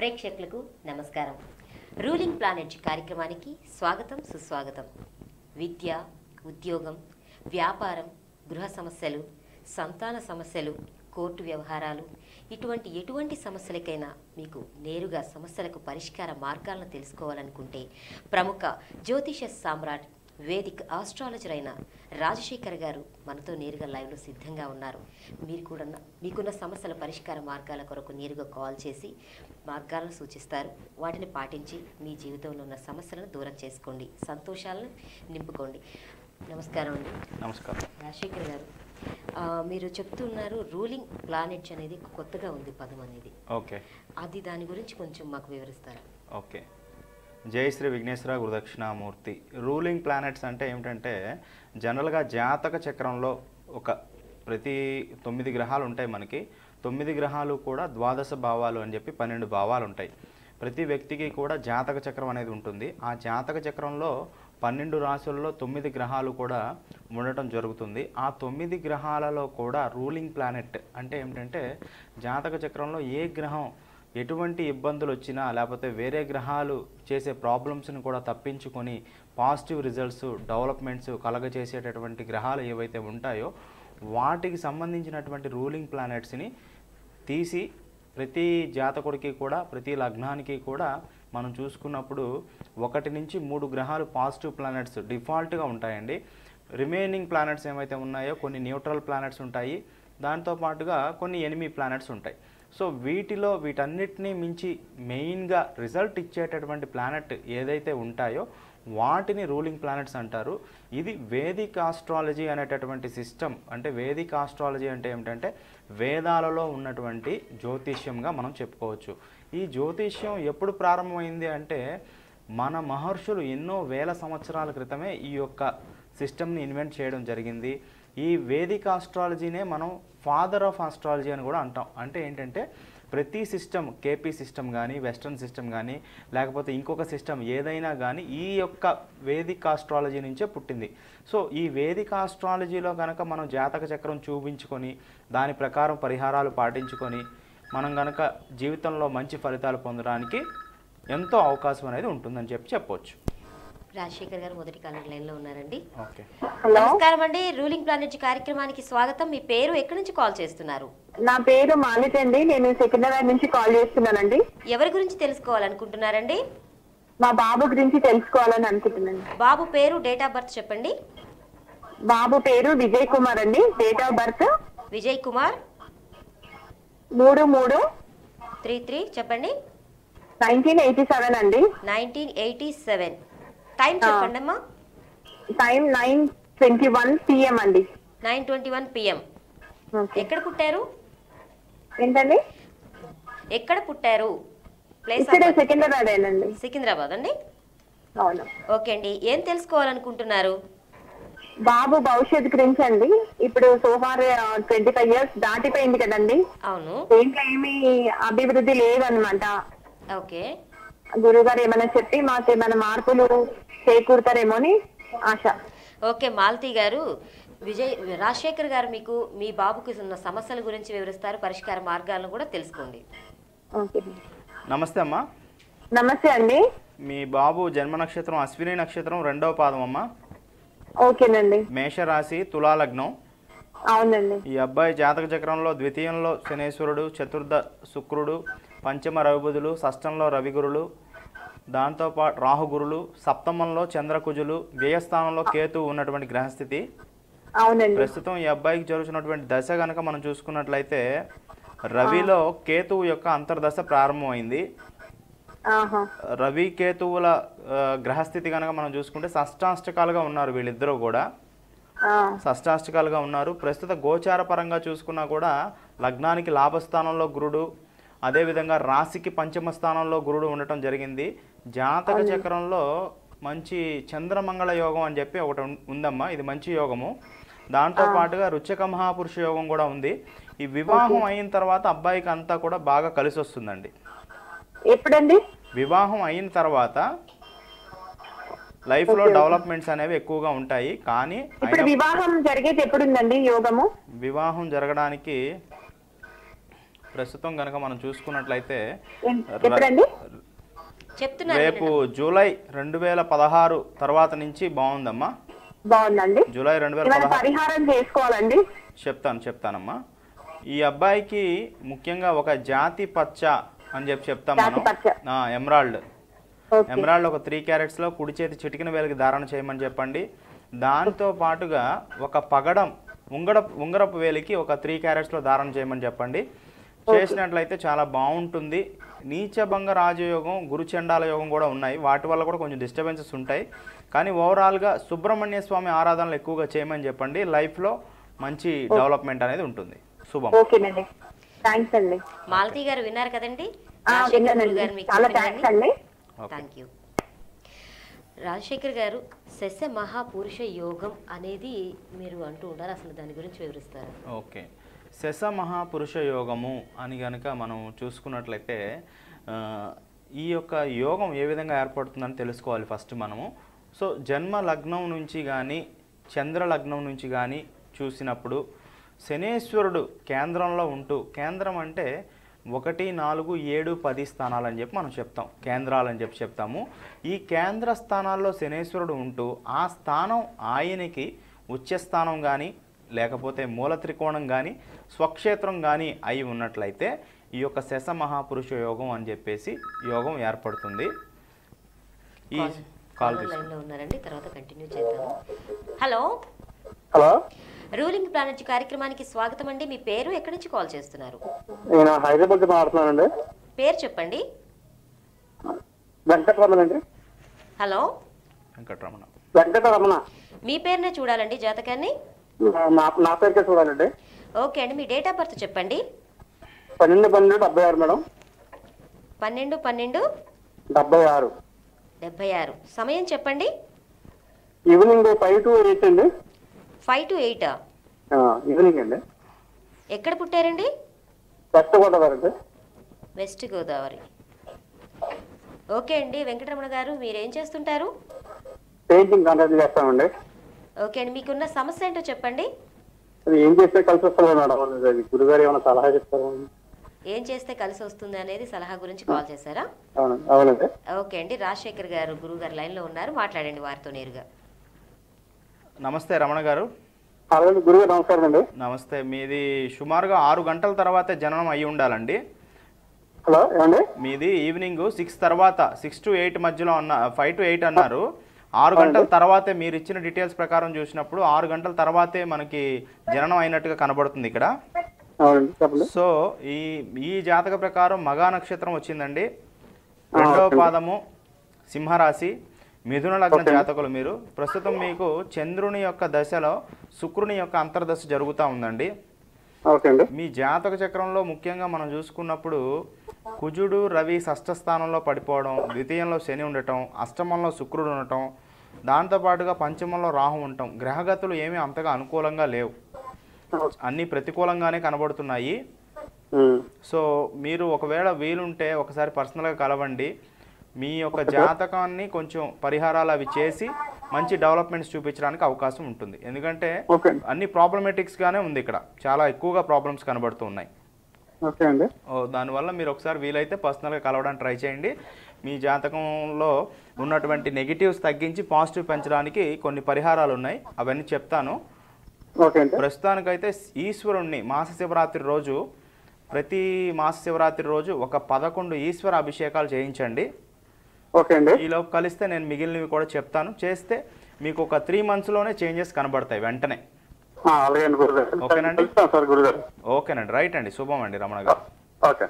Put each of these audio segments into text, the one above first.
ప్రేక్షకులకు నమస్కారం ruling planet కార్యక్రమానికి స్వాగతం సుస్వాగతం విద్య ఉద్యోగం వ్యాపారం గృహ సమస్యలు సంతాన సమస్యలు కోర్టు వ్యవహారాలు ఇటువంటి ఎటువంటి సమస్యలకైనా మీకు నేరుగా సమస్యలకు పరిష్కార మార్గాలను తెలుసుకోవాలనుకుంటే ప్రముఖ జ్యోతిష సామ్రాట్ వేదిక్ ఆస్ట్రాలజర్ అయిన రాజశేఖర్ గారు మనతో నేరుగా లైవ్లో సిద్ధంగా ఉన్నారు మీరు కూడా మీకున్న సమస్యల పరిష్కార మార్గాల కొరకు నేరుగా కాల్ చేసి మార్గాలను సూచిస్తారు వాటిని పాటించి మీ జీవితంలో ఉన్న సమస్యలను దూరం చేసుకోండి సంతోషాలను నింపుకోండి నమస్కారం అండి నమస్కారం రాజశేఖర్ గారు ఆ, మీరు చెప్తున్నారు రూలింగ్ ప్లానెట్స్ అనేది కొత్తగా ఉంది పదం అనేది ఓకే అది దాని గురించి కొంచెం మాకు వివరిస్తారా ఓకే జై శ్రీ విఘ్నేశ్వర గురుదక్షిణామూర్తి రూలింగ్ ప్లానెట్స్ అంటే ఏమిటంటే జనరల్గా జాతక చక్రంలో ఒక ప్రతి తొమ్మిది గ్రహాలు ఉంటాయి మనకి తొమ్మిది గ్రహాలు కూడా ద్వాదశ భావాలు అని చెప్పి పన్నెండు భావాలు ఉంటాయి ప్రతి వ్యక్తికి కూడా జాతక చక్రం అనేది ఉంటుంది ఆ జాతక చక్రంలో పన్నెండు రాశుల్లో తొమ్మిది గ్రహాలు కూడా ఉండటం జరుగుతుంది ఆ తొమ్మిది గ్రహాలలో కూడా రూలింగ్ ప్లానెట్ అంటే ఏమిటంటే జాతక చక్రంలో ఏ గ్రహం ఎటువంటి ఇబ్బందులు వచ్చినా లేకపోతే వేరే గ్రహాలు చేసే ప్రాబ్లమ్స్ని కూడా తప్పించుకొని పాజిటివ్ రిజల్ట్స్ డెవలప్మెంట్స్ కలగజేసేటటువంటి గ్రహాలు ఏవైతే ఉంటాయో వాటికి సంబంధించినటువంటి రూలింగ్ ప్లానెట్స్ని తీసి ప్రతి జాతకుడికి కూడా ప్రతి లగ్నానికి కూడా మనం చూసుకున్నప్పుడు ఒకటి నుంచి మూడు గ్రహాలు పాజిటివ్ ప్లానెట్స్ డిఫాల్ట్గా ఉంటాయండి రిమైనింగ్ ప్లానెట్స్ ఏమైతే ఉన్నాయో కొన్ని న్యూట్రల్ ప్లానెట్స్ ఉంటాయి దాంతో పాటుగా కొన్ని ఎనిమి ప్లానెట్స్ ఉంటాయి సో వీటిలో వీటన్నిటినీ మించి మెయిన్గా రిజల్ట్ ఇచ్చేటటువంటి ప్లానెట్ ఏదైతే ఉంటాయో వాటిని రూలింగ్ ప్లానెట్స్ అంటారు ఇది వేదిక్ ఆస్ట్రాలజీ అనేటటువంటి సిస్టమ్ అంటే వేదిక్ ఆస్ట్రాలజీ అంటే ఏమిటంటే వేదాలలో ఉన్నటువంటి జ్యోతిష్యంగా మనం చెప్పుకోవచ్చు ఈ జ్యోతిష్యం ఎప్పుడు ప్రారంభమైంది అంటే మన మహర్షులు ఎన్నో వేల సంవత్సరాల క్రితమే ఈ యొక్క సిస్టమ్ని ఇన్వెంట్ చేయడం జరిగింది ఈ వేదిక ఆస్ట్రాలజీనే మనం ఫాదర్ ఆఫ్ ఆస్ట్రాలజీ అని కూడా అంటాం అంటే ఏంటంటే ప్రతి సిస్టమ్ కేపీ సిస్టమ్ కానీ వెస్ట్రన్ సిస్టమ్ కానీ లేకపోతే ఇంకొక సిస్టమ్ ఏదైనా కానీ ఈ యొక్క వేదిక ఆస్ట్రాలజీ నుంచే పుట్టింది సో ఈ వేదిక ఆస్ట్రాలజీలో కనుక మనం జాతక చక్రం చూపించుకొని దాని ప్రకారం పరిహారాలు పాటించుకొని మనం కనుక జీవితంలో మంచి ఫలితాలు పొందడానికి ఎంతో అవకాశం అనేది ఉంటుందని చెప్పి చెప్పొచ్చు రాజశేఖర్ గారు మొదటి కాలం లైన్లో ఉన్నారండి ఓకే హలో నమస్కారం అండి రూలింగ్ ప్లానెట్ కార్యక్రమానికి స్వాగతం మీ పేరు ఎక్కడి నుంచి కాల్ చేస్తున్నారు నా పేరు మాలిత్ అండి నేను సికింద్రాబాద్ నుంచి కాల్ చేస్తున్నానండి ఎవరి గురించి తెలుసుకోవాలనుకుంటున్నారండి మా బాబు గురించి తెలుసుకోవాలని అనుకుంటున్నాను బాబు పేరు డేట్ ఆఫ్ బర్త్ చెప్పండి బాబు పేరు విజయ్ కుమార్ అండి date of birth Vijay Kumar మూడు మూడు త్రీ త్రీ చెప్పండి నైన్టీన్ ఎయిటీ సెవెన్ అండి నైన్టీన్ ఎయిటీ సెవెన్ టైం చెప్పండి అమ్మా time nine twenty one PM అండి nine twenty one PM okay. ఎక్కడ పుట్టారు ఏంటండి ఎక్కడ పుట్టారు ప్లేస్ ఇక్కడ సికింద్రాబాద్ అండి సికింద్రాబాద్ అండి అవును ఓకే అండి ఏం తెలుసుకోవాలనుకుంటున్నారు బాబు భవిష్యత్తు గురించి అండి ఇప్పుడు సోమార్ ట్వంటీ ఫైవ్ ఇయర్స్ దాటిపోయింది కదండి అవును దేంట్లో ఏమీ అభివృద్ధి లేదనమాట ఓకే గురుగారు ఏమైనా చెప్పి మాకు ఏమైనా మార్పులు చేకూరుతారేమో అని ఆశ ఓకే మాలతి గారు విజయ్ రాజశేఖర్ గారు మీకు మీ బాబుకి ఉన్న సమస్యల గురించి వివరిస్తారు పరిష్కార మార్గాలను కూడా తెలుసుకోండి ఓకే నమస్తే అమ్మా నమస్తే అండి మీ బాబు జన్మ నక్షత్రం అశ్విని నక్షత్రం రెండవ పాదం అమ్మ ఓకేనండి మేషరాశి తులాలగ్నం అవునండి ఈ అబ్బాయి జాతక చక్రంలో ద్వితీయంలో శనేశ్వరుడు చతుర్థ శుక్రుడు పంచమ రవిబుధులు షష్టంలో రవిగురులు దాంతోపాటు రాహుగురులు సప్తమంలో చంద్రకుజులు వ్యయస్థానంలో కేతు ఉన్నటువంటి గ్రహస్థితి అవునండి ప్రస్తుతం ఈ అబ్బాయికి జరుగుతున్నటువంటి దశ కనుక మనం చూసుకున్నట్లయితే రవిలో కేతువు యొక్క అంతర్దశ ప్రారంభమైంది ఆహా రవి కేతువుల ఆ, గ్రహస్థితి కనుక మనం చూసుకుంటే షష్టాష్టకాలుగా ఉన్నారు వీళ్ళిద్దరూ కూడా ఆ, షష్టాష్టకాలుగా ఉన్నారు ప్రస్తుత గోచార పరంగా చూసుకున్నా కూడా లగ్నానికి లాభస్థానంలో గురుడు అదేవిధంగా రాశికి పంచమ స్థానంలో గురుడు ఉండటం జరిగింది జాతక చక్రంలో మంచి చంద్రమంగళ యోగం అని చెప్పి ఒకటి ఉం- ఉందమ్మా ఇది మంచి యోగము దాంతో పాటుగా రుచక మహాపురుష యోగం కూడా ఉంది ఈ వివాహం అయిన తర్వాత అబ్బాయికి అంతా కూడా బాగా కలిసి వస్తుందండి ఎప్పుడండి వివాహం అయిన తర్వాత లైఫ్లో డెవలప్మెంట్స్ అనేవి ఎక్కువగా ఉంటాయి కానీ ఇప్పుడు అయిన- వివాహం జరిగేది ఎప్పుడుందండి యోగము వివాహం జరగడానికి ప్రస్తుతం కనుక మనం చూసుకున్నట్లయితే ఏం- ఎప్పుడండి చెప్తున్నారు రేపు జూలై రెండు వేల పదహారు తర్వాత నుంచి బాగుందమ్మా బాగుందండి జూలై రెండు వేల ఏమైనా పదహారు పరిహారం చేసుకోవాలండి చెప్తాను చెప్తానమ్మా ఈ అబ్బాయికి ముఖ్యంగా ఒక జాతి పచ్చ అని చెప్పి చెప్తాం జాతి మనం పచ్చ. ఆ, ఎమరాల్డ్ ఓకే ఎమరాల్డ్ ఒక త్రీ క్యారెట్స్లో కుడి చేతి చిటికిన వేలకి ధారణ చేయమని చెప్పండి దాంతో పాటుగా ఒక పగడం ఉంగడ ఉంగరపు వేలికి ఒక త్రీ క్యారెట్స్లో ధారణ చేయమని చెప్పండి చేసినట్లయితే చాలా బాగుంటుంది నీచభంగ రాజయోగం గురుచండాల యోగం కూడా ఉన్నాయి వాటి వల్ల కూడా కొంచెం డిస్టర్బెన్సెస్ ఉంటాయి కానీ ఓవరాల్గా సుబ్రహ్మణ్య స్వామి ఆరాధనలు ఎక్కువగా చేయమని చెప్పండి లైఫ్లో మంచి డెవలప్మెంట్ అనేది ఉంటుంది శుభం ఓకేనండి థ్యాంక్స్ అండి మాలతి గారు విన్నారు కదండి ఆ, రాజశేఖర్ విన్నానండి. గురువు గారు మీకు చాలా చెప్పినవన్నీ? థ్యాంక్స్ అండి ఓకే. థ్యాంక్ యూ రాజశేఖర్ గారు శశ మహాపురుష యోగం అనేది మీరు అంటూ ఉంటారు అసలు దాని గురించి వివరిస్తారు ఓకే శశ మహాపురుష యోగము అని కనుక మనం చూసుకున్నట్లయితే ఆ, ఈ యొక్క యోగం ఏ విధంగా ఏర్పడుతుందని తెలుసుకోవాలి ఫస్ట్ మనము సో జన్మ లగ్నం నుంచి కానీ చంద్ర లగ్నం నుంచి కానీ చూసినప్పుడు శనేశ్వరుడు కేంద్రంలో ఉంటూ కేంద్రం అంటే ఒకటి నాలుగు ఏడు పది స్థానాలు అని చెప్పి మనం చెప్తాం కేంద్రాలు అని చెప్పి చెప్తాము ఈ కేంద్ర స్థానాల్లో శనేశ్వరుడు ఉంటూ ఆ స్థానం ఆయనకి ఉచ్చస్థానం కానీ లేకపోతే మూల త్రికోణం కానీ స్వక్షేత్రం కానీ అయి ఉన్నట్లయితే ఈ యొక్క శశ మహాపురుష యోగం అని చెప్పేసి యోగం ఏర్పడుతుంది ఈ కాల్ కాల్ తీసుకుందాం. లైన్ లో ఉన్నారండి తర్వాత కంటిన్యూ చేద్దాము హలో హలో రూలింగ్ ప్లానెట్ కార్యక్రమానికి స్వాగతం అండి మీ పేరు ఎక్కడి నుంచి కాల్ చేస్తున్నారు నేను హైదరాబాద్ నుంచి మాట్లాడుతున్నానండి పేరు చెప్పండి వెంకటరమణ అండి హలో వెంకటరమణ వెంకటరమణ మీ పేరునే చూడాలండి జాతకాన్ని నా నా పేరుకే చూడాలండి ఓకే అండి మీ డేట్ ఆఫ్ బర్త్ చెప్పండి పన్నెండు పన్నెండు డెబ్బై ఆరు మేడం పన్నెండు పన్నెండు డెబ్బై ఆరు డెబ్బై ఆరు సమయం చెప్పండి ఈవినింగ్ ఫైవ్ టు ఎయిట్ అండి ఫైవ్ టు ఎయిట్ ఆ, ఈవినింగ్ అండి ఎక్కడ పుట్టారండి వెస్ట్ గోదావరి అండి వెస్ట్ గోదావరి ఓకే అండి వెంకటరమణ గారు మీరు ఏం చేస్తుంటారు పెయింటింగ్ కాంట్రాక్ట్ చేస్తామండి ఓకే అండి మీకున్న సమస్య ఏంటో చెప్పండి అది ఏం చేస్తే కలిసి వస్తుంది మేడం అది గురుగారు ఏమైనా సలహా చెప్తారు ఏం చేస్తే కలిసి వస్తుంది అనేది సలహా గురించి కాల్ చేశారా అవును అవునండి ఓకే అండి రాజశేఖర్ గారు గురువు గారు లైన్లో ఉన్నారు మాట్లాడండి వారితో నేరుగా నమస్తే రమణ గారు అలాగే గురుగారు నమస్కారం అండి నమస్తే మీది సుమారుగా ఆరు గంటల తర్వాత జననం అయి ఉండాలండి హలో ఏమండి మీది ఈవినింగ్ సిక్స్ తర్వాత సిక్స్ టు ఎయిట్ మధ్యలో అన్న ఫైవ్ టు ఎయిట్ అన్నారు ఆరు గంటల తర్వాతే మీరు ఇచ్చిన డీటెయిల్స్ ప్రకారం చూసినప్పుడు ఆరు గంటల తర్వాతే మనకి జననం అయినట్టుగా కనబడుతుంది ఇక్కడ అవునండి చెప్పండి సో ఈ ఈ జాతక ప్రకారం మగా నక్షత్రం వచ్చిందండి రెండవ ఓకే. పాదము సింహరాశి మిథున లగ్న ఓకే. జాతకులు మీరు ప్రస్తుతం మీకు చంద్రుని యొక్క దశలో శుక్రుని యొక్క అంతర్దశ జరుగుతూ ఉందండి ఓకే అండి మీ జాతక చక్రంలో ముఖ్యంగా మనం చూసుకున్నప్పుడు కుజుడు రవి షష్ఠ స్థానంలో పడిపోవడం ద్వితీయంలో శని ఉండటం అష్టమంలో శుక్రుడు ఉండటం దాంతోపాటుగా పంచమంలో రాహు ఉండటం గ్రహగతులు ఏమీ అంతగా అనుకూలంగా లేవు అన్నీ ప్రతికూలంగానే కనబడుతున్నాయి ఉమ్. సో మీరు ఒకవేళ వీలుంటే ఒకసారి పర్సనల్గా కలవండి మీ యొక్క జాతకాన్ని కొంచెం పరిహారాలు అవి చేసి మంచి డెవలప్మెంట్స్ చూపించడానికి అవకాశం ఉంటుంది ఎందుకంటే ఓకే అన్ని ప్రాబ్లమేటిక్స్గానే ఉంది ఇక్కడ చాలా ఎక్కువగా ప్రాబ్లమ్స్ కనబడుతూ ఉన్నాయి ఓకే అండి ఓ, దానివల్ల మీరు ఒకసారి వీలైతే పర్సనల్గా కలవడానికి ట్రై చేయండి మీ జాతకంలో ఉన్నటువంటి నెగిటివ్స్ తగ్గించి పాజిటివ్ పెంచడానికి కొన్ని పరిహారాలు ఉన్నాయి అవన్నీ చెప్తాను ఓకే అండి ప్రస్తుతానికైతే ఈశ్వరుణ్ణి మాస శివరాత్రి రోజు ప్రతి మాస శివరాత్రి రోజు ఒక పదకొండు ఈశ్వర అభిషేకాలు చేయించండి ఓకే అండి ఈలోపు కలిస్తే నేను మిగిలినవి కూడా చెప్తాను చేస్తే మీకు ఒక త్రీ మంత్స్లోనే చేంజెస్ కనబడతాయి వెంటనే ఆ, అలాగే అండి గురుగారు ఓకేనండి. కలుస్తాం సార్ గురుగారు ఓకేనండి రైట్ అండి శుభం అండి రమణ గారు ఓకే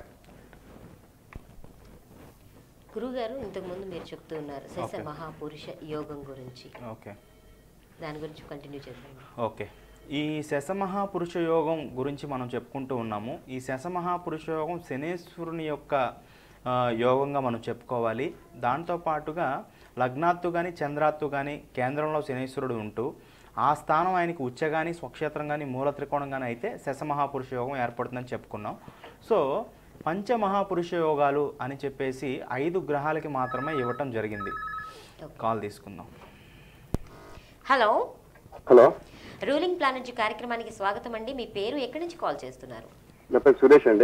గురుగారు ఇంతకుముందు మీరు చెప్తూ ఉన్నారు శశ ఓకే. మహాపురుష యోగం గురించి ఓకే దాని గురించి కంటిన్యూ చేద్దాం ఓకే ఈ శశమహాపురుష యోగం గురించి మనం చెప్పుకుంటూ ఉన్నాము ఈ శశమహాపురుష యోగం శనేశ్వరుని యొక్క ఆ, యోగంగా మనం చెప్పుకోవాలి దాంతో పాటుగా లగ్నాత్తు కానీ చంద్రాత్తు కానీ కేంద్రంలో శనేశ్వరుడు ఉంటూ ఆ స్థానం ఆయనకి ఉచ్చ కానీ స్వక్షేత్రం కానీ మూల త్రికోణం కానీ అయితే శశమహాపురుష యోగం ఏర్పడుతుందని చెప్పుకున్నాం సో పంచమహాపురుష యోగాలు అని చెప్పేసి ఐదు గ్రహాలకి మాత్రమే ఇవ్వటం జరిగింది కాల్ తీసుకుందాం హలో హలో రూలింగ్ ప్లానెట్ కార్యక్రమానికి స్వాగతం అండి మీ పేరు ఎక్కడి నుంచి కాల్ చేస్తున్నారు నా పేరు సురేష్ అండి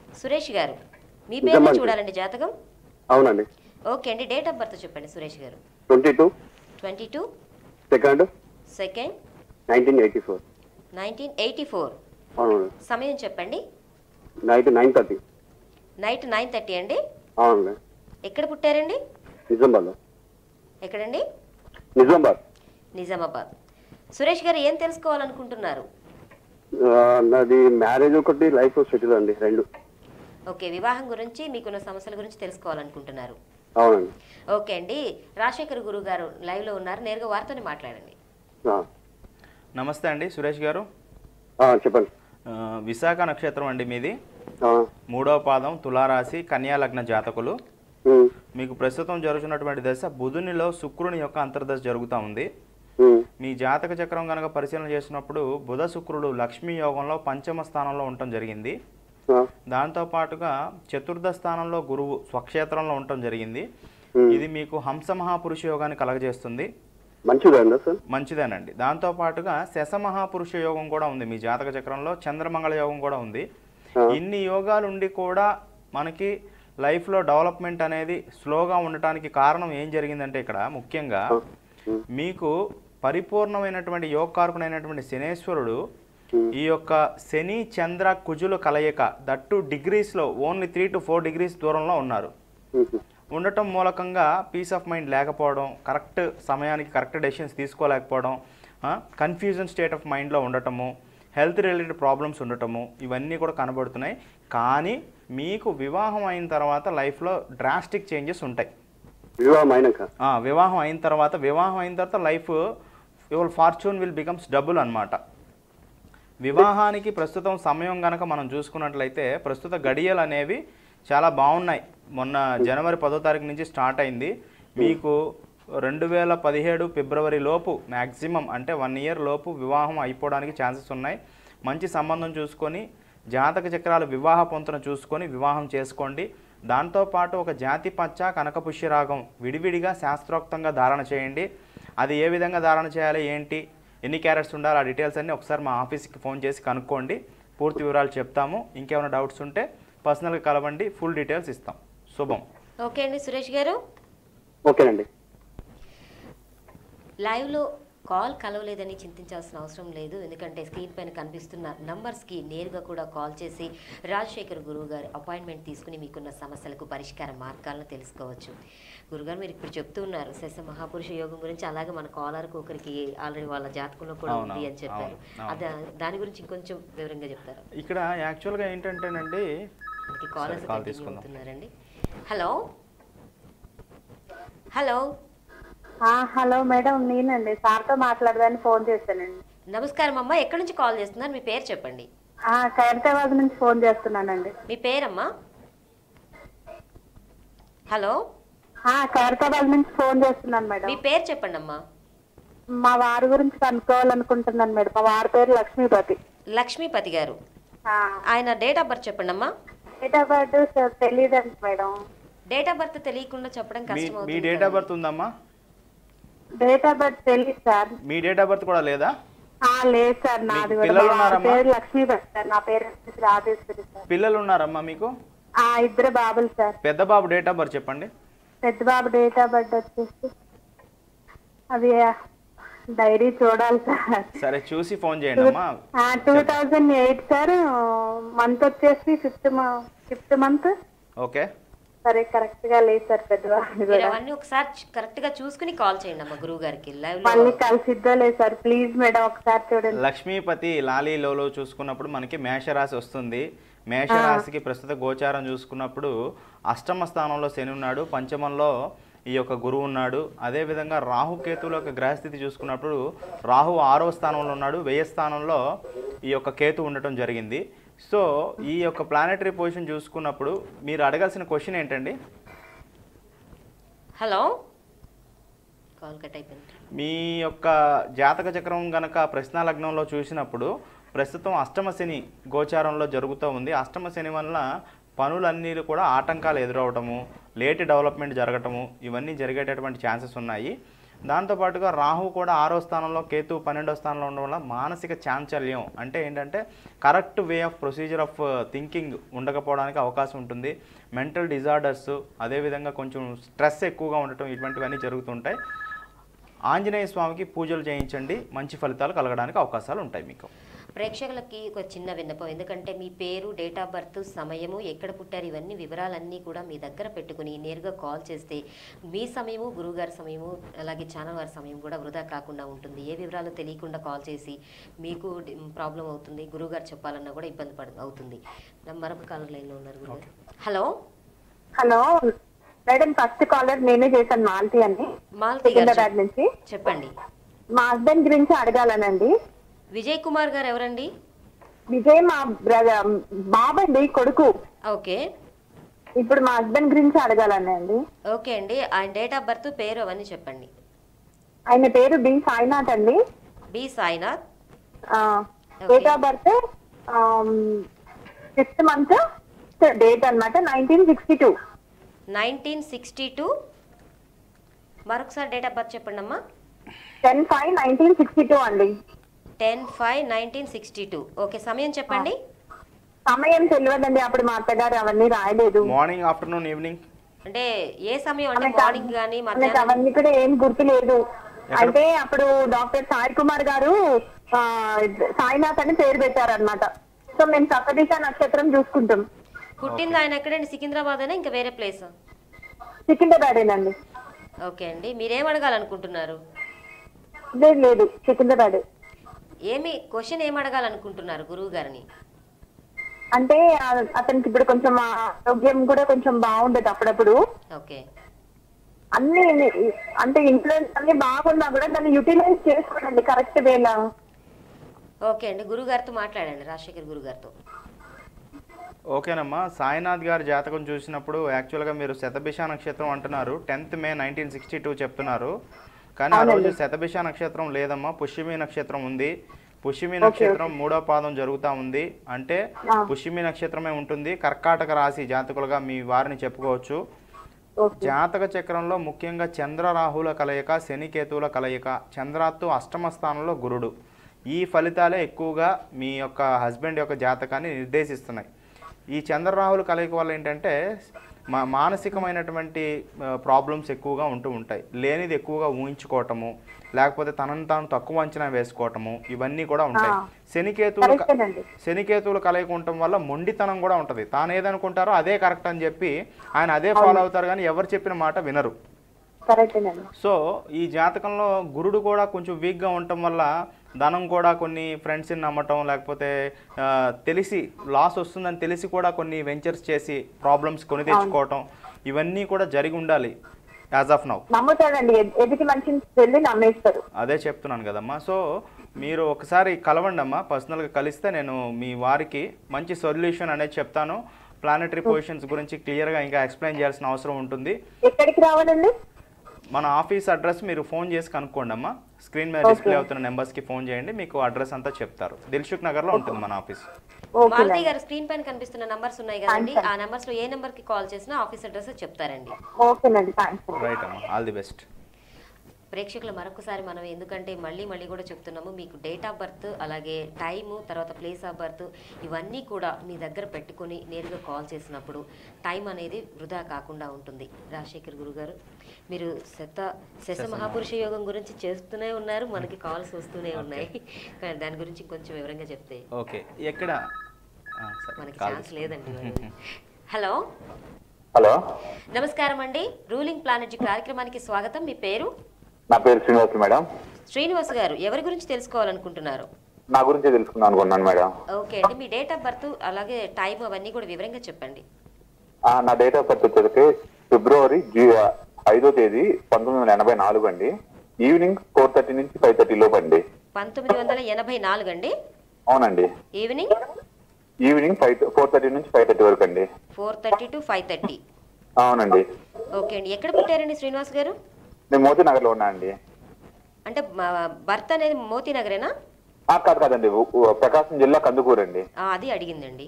సురేష్ గారు మీ పేరు నిజమండి. చూడాలండి జాతకం అవునండి ఓకే అండి డేట్ ఆఫ్ బర్త్ చెప్పండి సురేష్ గారు twenty two twenty two second second nineteen eighty four nineteen eighty four అవునండి సమయం చెప్పండి night nine thirty night nine thirty అండి అవునండి ఎక్కడ పుట్టారండి నిజామాబాద్ ఎక్కడండి నిజామాబాద్ నిజామాబాద్ సురేష్ గారు ఏం తెలుసుకోవాలనుకుంటున్నారు ఆ, నాది మ్యారేజ్ ఒకటి లైఫ్ సెటిల్ అండి రెండు ఓకే వివాహం గురించి మీకున్న సమస్యల గురించి తెలుసుకోవాలనుకుంటున్నారు అవునండి ఓకే అండి రాజశేఖర్ గురువు గారు లైవ్లో ఉన్నారు నేరుగా వారితోనే మాట్లాడండి ఆ. నమస్తే అండి సురేష్ గారు ఆ, చెప్పండి ఆ, విశాఖ నక్షత్రం అండి మీది ఆ, మూడవ పాదం తులారాశి కన్యా లగ్న జాతకులు ఉమ్, మీకు ప్రస్తుతం జరుగుతున్నటువంటి దశ బుధునిలో శుక్రుని యొక్క అంతర్దశ జరుగుతూ ఉంది ఉమ్, మీ జాతక చక్రం కనుక పరిశీలన చేసినప్పుడు బుధ శుక్రుడు లక్ష్మీ యోగంలో పంచమ స్థానంలో ఉండటం జరిగింది ఆ, దాంతో పాటుగా చతుర్థ స్థానంలో గురువు స్వక్షేత్రంలో ఉండటం జరిగింది ఉమ్. ఇది మీకు హంస మహాపురుష యోగాన్ని కలగజేస్తుంది మంచిదండి సార్ మంచిదేనండి దాంతో పాటుగా శశ మహాపురుష యోగం కూడా ఉంది మీ జాతక చక్రంలో చంద్రమంగళ యోగం కూడా ఉంది ఆ. ఇన్ని యోగాలు ఉండి కూడా మనకి లైఫ్లో డెవలప్మెంట్ అనేది స్లోగా ఉండటానికి కారణం ఏం జరిగిందంటే ఇక్కడ ముఖ్యంగా ఆ, ఉమ్, మీకు పరిపూర్ణమైనటువంటి యోగకారకుడైనటువంటి శనేశ్వరుడు ఉమ్, ఈ యొక్క శని చంద్ర కుజుల కలయిక దట్టు డిగ్రీస్లో only three to four degrees దూరంలో ఉన్నారు ఉమ్, ఉండటం మూలకంగా పీస్ ఆఫ్ మైండ్ లేకపోవడం కరెక్ట్ సమయానికి కరెక్ట్ డెసిషన్స్ తీసుకోలేకపోవడం కన్ఫ్యూజన్ స్టేట్ ఆఫ్ మైండ్లో ఉండటము హెల్త్ రిలేటెడ్ ప్రాబ్లమ్స్ ఉండటము ఇవన్నీ కూడా కనబడుతున్నాయి కానీ మీకు వివాహం అయిన తర్వాత లైఫ్లో డ్రాస్టిక్ చేంజెస్ ఉంటాయి వివాహం అయినాక ఆ, వివాహం అయిన తర్వాత వివాహం అయిన తర్వాత life your fortune will becomes double అన్నమాట వివాహానికి ప్రస్తుతం సమయం గనక మనం చూసుకున్నట్లయితే ప్రస్తుత గడియలు అనేవి చాలా బాగున్నాయి మొన్న జనవరి పదో తారీఖు నుంచి స్టార్ట్ అయింది మీకు రెండు వేల పదిహేడు ఫిబ్రవరి లోపు మ్యాక్సిమం అంటే వన్ ఇయర్ లోపు వివాహం అయిపోవడానికి ఛాన్సెస్ ఉన్నాయి మంచి సంబంధం చూసుకొని జాతక చక్రాల వివాహ పొంతన చూసుకొని వివాహం చేసుకోండి దాంతోపాటు ఒక జాతి పచ్చ కనకపుష్య రాగం విడివిడిగా శాస్త్రోక్తంగా ధారణ చేయండి అది ఏ విధంగా ధారణ చేయాలి ఏంటి ఎన్ని క్యారెట్స్ ఉండాలి ఆ డీటెయిల్స్ అన్నీ ఒకసారి మా ఆఫీస్కి ఫోన్ చేసి కనుక్కోండి పూర్తి వివరాలు చెప్తాము ఇంకేమైనా డౌట్స్ ఉంటే పర్సనల్గా కలవండి ఫుల్ డీటెయిల్స్ ఇస్తాం శుభం ఓకే అండి సురేష్ గారు ఓకేనండి లైవ్లో కాల్ కలవలేదని చింతించాల్సిన అవసరం లేదు ఎందుకంటే స్క్రీన్ పైన కనిపిస్తున్న నంబర్స్కి నేరుగా కూడా కాల్ చేసి రాజశేఖర్ గురువు గారి అపాయింట్మెంట్ తీసుకుని మీకున్న సమస్యలకు పరిష్కార మార్గాలను తెలుసుకోవచ్చు గురుగారు మీరు ఇప్పుడు చెప్తూ ఉన్నారు శశ మహాపురుష యోగం గురించి అలాగే మన కాలర్కు ఒకరికి ఆల్రెడీ వాళ్ళ జాతకంలో కూడా అవును, ఉంది అని చెప్పారు అవును, అవును. అదే దాని గురించి ఇంకొంచెం వివరంగా చెప్తారు ఇక్కడ యాక్చువల్గా ఏంటంటేనండి మనకి కాలర్స్ సరే, కాల్ కంటిన్యూ తీసుకుందాం. అవుతున్నారండి హలో హలో ఆ, హలో మేడం నేనండి సార్తో మాట్లాడదాని ఫోన్ చేశానండి నమస్కారం అమ్మా ఎక్కడి నుంచి కాల్ చేస్తున్నారు మీ పేరు చెప్పండి ఆ, ఖైరతాబాద్ నుంచి ఫోన్ చేస్తున్నానండి మీ పేరమ్మా హలో ఆ, ఖైరతాబాద్ నుంచి ఫోన్ చేస్తున్నాను మేడం మీ పేరు చెప్పండి అమ్మా మా వారి గురించి కనుక్కోవాలనుకుంటున్నాను మేడం మా వారి పేరు లక్ష్మీపతి లక్ష్మీపతి గారు ఆ, ఆయన డేట్ ఆఫ్ బర్త్ చెప్పండి అమ్మా డేట్ ఆఫ్ బర్త్ సార్ తెలియదండి మేడం డేట్ ఆఫ్ బర్త్ తెలియకుండా చెప్పడం మీ కష్టం మీ అవుతుంది డేట్ ఆఫ్ కదండి. బర్త్ ఉందమ్మా డేట్ ఆఫ్ బర్త్ తెలియదు సార్ మీ డేట్ ఆఫ్ బర్త్ కూడా లేదా ఆ, లేదు సార్ నాది మీకు కూడా పిల్లలు మా వారి ఉన్నారమ్మా? పేరు లక్ష్మీపతి సార్ నా పేరు వచ్చేసి రాజేశ్వరి సార్ పిల్లలు ఉన్నారమ్మా మీకు ఆ ఇద్దరు బాబులు సార్ పెద్ద బాబు డేట్ ఆఫ్ బర్త్ చెప్పండి పెద్ద బాబు డేట్ ఆఫ్ బర్త్ వచ్చేసి అది డైరీ చూడాలి సార్ సరే చూసి ఫోన్ చేయండి అమ్మా two thousand eight sir month వచ్చేసి ఫిఫ్త్ ఫిఫ్త్ మంత్ ఓకే సరే కరెక్ట్ గా లేదు సార్ పెద్దవాళ్ళు మీరు కూడా అవన్నీ ఒకసారి కరెక్ట్ గా చూసుకుని కాల్ చేయండి అమ్మా గురువు గారికి లైవ్ లో మళ్ళీ కలిసిద్దో లేదు సార్ ప్లీజ్ మేడం ఒకసారి చూడండి లక్ష్మీపతి లాలీలో చూసుకున్నప్పుడు మనకి మేషరాశి వస్తుంది మేషరాశికి ప్రస్తుత గోచారం చూసుకున్నప్పుడు అష్టమ స్థానంలో శని ఉన్నాడు పంచమంలో ఈ యొక్క గురువు ఉన్నాడు అదేవిధంగా రాహుకేతువుల యొక్క గ్రహస్థితి చూసుకున్నప్పుడు రాహు ఆరో స్థానంలో ఉన్నాడు వ్యయ స్థానంలో ఈ యొక్క కేతు ఉండటం జరిగింది సో ఈ యొక్క ప్లానెటరీ పొజిషన్ చూసుకున్నప్పుడు మీరు అడగాల్సిన క్వశ్చన్ ఏంటండి హలో కాల్ కట్ అయిపోయింది మీ యొక్క జాతక చక్రం గనక ప్రశ్న లగ్నంలో చూసినప్పుడు ప్రస్తుతం అష్టమ శని గోచారంలో జరుగుతూ ఉంది అష్టమ శని వల్ల పనులన్నీ కూడా ఆటంకాలు ఎదురవటము లేట్ డెవలప్మెంట్ జరగటము ఇవన్నీ జరిగేటటువంటి ఛాన్సెస్ ఉన్నాయి దాంతోపాటుగా రాహు కూడా ఆరో స్థానంలో కేతు పన్నెండో స్థానంలో ఉండడం వల్ల మానసిక చాంచల్యం అంటే ఏంటంటే correct way of procedure of thinking ఉండకపోవడానికి అవకాశం ఉంటుంది మెంటల్ డిజార్డర్స్ అదేవిధంగా కొంచెం స్ట్రెస్ ఎక్కువగా ఉండటం ఇటువంటివన్నీ జరుగుతుంటాయి ఆంజనేయ స్వామికి పూజలు చేయించండి మంచి ఫలితాలు కలగడానికి అవకాశాలు ఉంటాయి మీకు ప్రేక్షకులకి ఒక చిన్న విన్నపం ఎందుకంటే మీ పేరు డేట్ ఆఫ్ బర్త్ సమయము ఎక్కడ పుట్టారు ఇవన్నీ వివరాలన్నీ కూడా మీ దగ్గర పెట్టుకుని నేరుగా కాల్ చేస్తే మీ సమయము గురువుగారి సమయము అలాగే ఛానల్ వారి సమయం కూడా వృధా కాకుండా ఉంటుంది ఏ వివరాలు తెలియకుండా కాల్ చేసి మీకు ప్రాబ్లం అవుతుంది గురువుగారు చెప్పాలన్నా కూడా ఇబ్బంది పడ అవుతుంది నా మరొక కాలర్ లైన్లో ఉన్నారు గురుగారు hello hello madam first caller నేనే చేశాను మాల్తి అని మాలతి గారు సికింద్రాబాద్ నుంచి చెప్పండి మా హస్బెండ్ గురించి అడగాలనండి విజయ్ కుమార్ గారు ఎవరండి విజయ్ మా బ్రదర్ బాబండి కొడుకు ఓకే ఇప్పుడు మా హస్బెండ్ గురించి అడగాలనండి ఓకే అండి ఆయన డేట్ ఆఫ్ బర్త్ పేరు అవన్నీ చెప్పండి ఆయన పేరు బి సాయినాథ్ అండి B Sainath date of birth fifth month date అన్నమాట nineteen sixty two nineteen sixty two మరొకసారి డేట్ ఆఫ్ బర్త్ చెప్పండి అమ్మా ten five nineteen sixty two అండి ten five nineteen sixty two okay సమయం చెప్పండి సమయం తెలియదండి అప్పుడు మా అత్తగారు అవన్నీ రాయలేదు మార్నింగ్ ఆఫ్టర్నూన్ ఈవినింగ్ అంటే ఏ సమయం అంటే ఆమెకు మార్నింగ్ కానీ ఆమెకు మధ్యాహ్నం అవన్నీ కూడా ఏం గుర్తు లేదు అయితే అప్పుడు డాక్టర్ సాయి కుమార్ గారు ఆ, సాయినాథ్ అని పేరు పెట్టారన్నమాట సో మేము సప్తదిశ నక్షత్రం చూసుకుంటాం పుట్టింది ఆయన ఎక్కడండి సికింద్రాబాద్ అయినా ఇంకా వేరే ప్లేస్ సికింద్రాబాదేనండి ఓకే అండి మీరేం అడగాలనుకుంటున్నారు లేదు లేదు సికింద్రాబాద్ ఏమి క్వశ్చన్ ఏం అడగాలనుకుంటున్నారు గురువు గారిని అంటే ఆ- అతనికి ఇప్పుడు కొంచెం ఆరోగ్యం కూడా కొంచెం బాగుండదు అప్పుడప్పుడు ఓకే అన్ని అంటే ఇన్ఫ్లుయెన్స్ అన్ని బాగున్నా కూడా దాన్ని యూటిలైజ్ చేసుకోండి కరెక్ట్ వేలా ఓకే అండి గురువు గారితో మాట్లాడండి రాజశేఖర్ గురువు గారితో ఓకేనమ్మా సాయినాథ్ గారి జాతకం చూసినప్పుడు యాక్చువల్గా మీరు శతభిష నక్షత్రం అంటున్నారు tenth May nineteen sixty two చెప్తున్నారు కానీ ఆ రోజు శతభిష నక్షత్రం లేదమ్మా పుష్యమి నక్షత్రం ఉంది పుష్యమి నక్షత్రం మూడో పాదం జరుగుతూ ఉంది అంటే పుష్యమి నక్షత్రమే ఉంటుంది కర్కాటక రాశి జాతకులుగా మీ వారిని చెప్పుకోవచ్చు ఓకే జాతక చక్రంలో ముఖ్యంగా చంద్ర రాహుల కలయిక శనికేతువుల కలయిక చంద్రాత్తు అష్టమ స్థానంలో గురుడు ఈ ఫలితాలే ఎక్కువగా మీ యొక్క హస్బెండ్ యొక్క జాతకాన్ని నిర్దేశిస్తున్నాయి ఈ చంద్ర రాహుల కలయిక వల్ల ఏంటంటే మా మానసికమైనటువంటి ప్రాబ్లమ్స్ ఎక్కువగా ఉంటూ ఉంటాయి లేనిది ఎక్కువగా ఊహించుకోవటము లేకపోతే తనను తాను తక్కువ అంచనా వేసుకోవటము ఇవన్నీ కూడా ఉంటాయి శనికేతువులు క- కరెక్టేనండి శనికేతువులు కలయిక ఉండటం వల్ల మొండితనం కూడా ఉంటుంది తాను ఏదనుకుంటారో అదే కరెక్ట్ అని చెప్పి ఆయన అదే ఫాలో అవుతారు కానీ ఎవరు చెప్పిన మాట వినరు కరెక్టేనండి సో ఈ జాతకంలో గురుడు కూడా కొంచెం వీక్గా ఉండటం వల్ల ధనం కూడా కొన్ని ఫ్రెండ్స్ని నమ్మటం లేకపోతే ఆ, తెలిసి లాస్ వస్తుందని తెలిసి కూడా కొన్ని వెంచర్స్ చేసి ప్రాబ్లమ్స్ కొని తెచ్చుకోవటం ఇవన్నీ కూడా జరిగి ఉండాలి యాజ్ ఆఫ్ నౌ నమ్ముతాడండి ఎ- ఎదుటి మనిషిని వెళ్ళి నమ్మేస్తారు అదే చెప్తున్నాను కదమ్మా సో మీరు ఒకసారి కలవండి అమ్మా పర్సనల్గా కలిస్తే నేను మీ వారికి మంచి సొల్యూషన్ అనేది చెప్తాను ప్లానటరీ పొజిషన్స్ గురించి క్లియర్గా ఇంకా ఎక్స్ప్లెయిన్ చేయాల్సిన అవసరం ఉంటుంది ఎక్కడికి రావాలండి మన ఆఫీస్ అడ్రస్ మీరు ఫోన్ చేసి కనుక్కోండి అమ్మా స్క్రీన్ మీద డిస్ప్లే అవుతున్న నెంబర్స్కి ఫోన్ చేయండి మీకు అడ్రస్ అంతా చెప్తారు దిల్సుఖ్ నగర్లో ఉంటుంది మన ఆఫీస్ ఓకే మాలతి గారు స్క్రీన్ పైన కనిపిస్తున్న నంబర్స్ ఉన్నాయి కదండి ఆ నంబర్స్ లో ఏ నెంబర్ కి కాల్ చేసినా ఆఫీస్ అడ్రస్ చెప్తారండి ఓకేనండి థ్యాంక్స్ రైట్ అమ్మా ఆల్ ది బెస్ట్ ప్రేక్షకులు మరొకసారి మనం ఎందుకంటే మళ్ళీ మళ్ళీ కూడా చెప్తున్నాము మీకు డేట్ ఆఫ్ బర్త్ అలాగే టైము తర్వాత ప్లేస్ ఆఫ్ బర్త్ ఇవన్నీ కూడా మీ దగ్గర పెట్టుకొని నేరుగా కాల్ చేసినప్పుడు టైం అనేది వృధా కాకుండా ఉంటుంది రాజశేఖర్ గురు గారు మీరు శత శశ మహాపురుష యోగం గురించి చేస్తూనే ఉన్నారు మనకి కాల్స్ వస్తూనే ఉన్నాయి కానీ దాని గురించి కొంచెం వివరంగా చెప్తే ఓకే ఎక్కడ ఆ, సరే, మనకి కాల్ ఛాన్స్ లేదండి మరి. హలో హలో నమస్కారం అండి రూలింగ్ ప్లానెట్ కార్యక్రమానికి స్వాగతం మీ పేరు నా పేరు శ్రీనివాస్ మేడం శ్రీనివాస్ గారు ఎవరి గురించి తెలుసుకోవాలనుకుంటున్నారు నా గురించి తెలుసుకుందాం అనుకున్నాను మేడం ఓకే అండి మీ డేట్ ఆఫ్ బర్త్ అలాగే టైం అవన్నీ కూడా వివరంగా చెప్పండి ఆ, నా డేట్ ఆఫ్ బర్త్ వచ్చేసరికి ఫిబ్రవరి జీ ఐదో తేదీ పంతొమ్మిది వందల ఎనభై నాలుగు అండి ఈవినింగ్ ఫోర్ థర్టీ నుంచి ఫైవ్ థర్టీ లోపు అండి పంతొమ్మిది వందల ఎనభై నాలుగు అండి అవునండి evening evening five four thirty నుంచి ఫైవ్ థర్టీ వరకు అండి four thirty to five thirty అవునండి ఓకే అండి ఎక్కడ పుట్టారండి శ్రీనివాస్ గారు నేను మోతీ నగర్లో ఉన్నా అండి అంటే బర్త్ అనేది మోతీ నగరేనా ఆ, కాదు కాదండి ఉ- ఉ- ప్రకాశం జిల్లా కందుకూరు అండి ఆ, అది అడిగిందండి